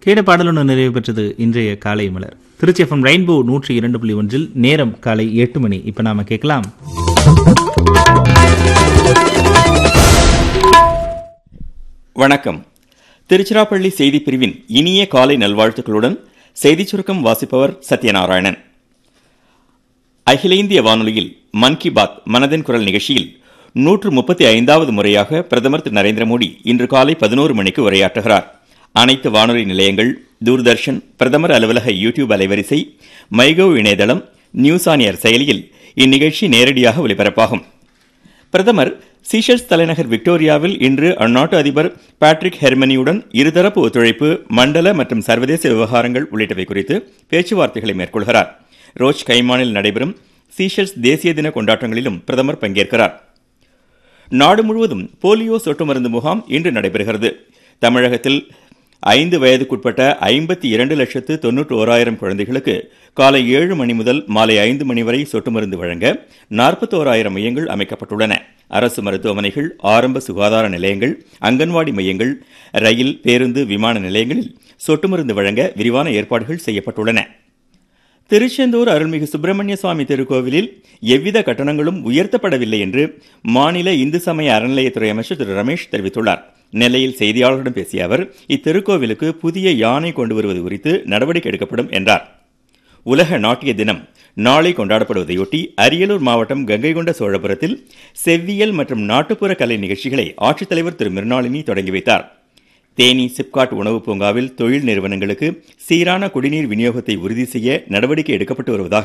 கேட பாடலுடன் நிறைவு பெற்றது இன்றைய காலை மலர் திருச்சி எஃப்எம் ரெயின்போ நூற்றி இரண்டு புள்ளி ஒன்றில் நேரம் காலை எட்டு மணி இப்ப நாம கேட்கலாம் வணக்கம் திருச்சிராப்பள்ளி செய்தி பிரிவின் இனிய காலை நல்வாழ்த்துக்களுடன் செய்திச் சுருக்கம் வாசிப்பவர் சத்யநாராயணன் அகில இந்திய வானொலியில் மன் கி பாத் மனதின் குரல் நிகழ்ச்சியில் நூற்று முப்பத்தி ஐந்தாவது முறையாக பிரதமர் திரு நரேந்திர மோடி இன்று காலை பதினோரு மணிக்கு உரையாற்றுகிறார் அனைத்து வானொலி நிலையங்கள் தூர்தர்ஷன் பிரதமர் அலுவலக யூடியூப் அலைவரிசை மைகவ் இணையதளம் நியூஸ் ஆன் ஏர் செயலியில் இந்நிகழ்ச்சி நேரடியாக ஒலிபரப்பாகும் பிரதமர் சீஷல்ஸ் தலைநகர் விக்டோரியாவில் இன்று அந்நாட்டு அதிபர் பேட்ரிக் ஹெர்மனியுடன் இருதரப்பு ஒத்துழைப்பு மண்டல மற்றும் சர்வதேச விவகாரங்கள் உள்ளிட்டவை குறித்து பேச்சுவார்த்தைகளை மேற்கொள்கிறார் ரோச் கைமானில் நடைபெறும் சீஷல்ஸ் தேசிய தின கொண்டாட்டங்களிலும் பிரதமர் பங்கேற்கிறார் நாடு முழுவதும் போலியோ சொட்டு மருந்து முகாம் இன்று நடைபெறுகிறது தமிழகத்தில் ஐந்து வயதுக்குட்பட்ட ஐம்பத்தி இரண்டு லட்சத்து தொன்னூற்று ஓராயிரம் குழந்தைகளுக்கு காலை ஏழு மணி முதல் மாலை ஐந்து மணி வரை சொட்டு மருந்து வழங்க நாற்பத்தோராயிரம் மையங்கள் அமைக்கப்பட்டுள்ளன அரசு மருத்துவமனைகள் ஆரம்ப சுகாதார நிலையங்கள் அங்கன்வாடி மையங்கள் ரயில் பேருந்து விமான நிலையங்களில் சொட்டு மருந்து வழங்க விரிவான ஏற்பாடுகள் செய்யப்பட்டுள்ளன திருச்செந்தூர் அருள்மிகு சுப்பிரமணிய சுவாமி திருக்கோவிலில் எவ்வித கட்டணங்களும் உயர்த்தப்படவில்லை என்று மாநில இந்து சமய அறநிலையத்துறை அமைச்சர் திரு ரமேஷ் தெரிவித்துள்ளார் நெல்லையில் செய்தியாளர்களிடம் பேசிய அவர் இத்திருக்கோவிலுக்கு புதிய யானை கொண்டு வருவது குறித்து நடவடிக்கை எடுக்கப்படும் என்றார் உலக நாட்டிய தினம் நாளை கொண்டாடப்படுவதையொட்டி அரியலூர் மாவட்டம் கங்கைகொண்ட சோழபுரத்தில் செவ்வியல் மற்றும் நாட்டுப்புற கலை நிகழ்ச்சிகளை ஆட்சித்தலைவர் திரு மிருணாளினி தொடங்கி வைத்தார் தேனி சிப்காட் உணவு பூங்காவில் தொழில் நிறுவனங்களுக்கு சீரான குடிநீர் விநியோகத்தை உறுதி செய்ய நடவடிக்கை எடுக்கப்பட்டு வருவதாக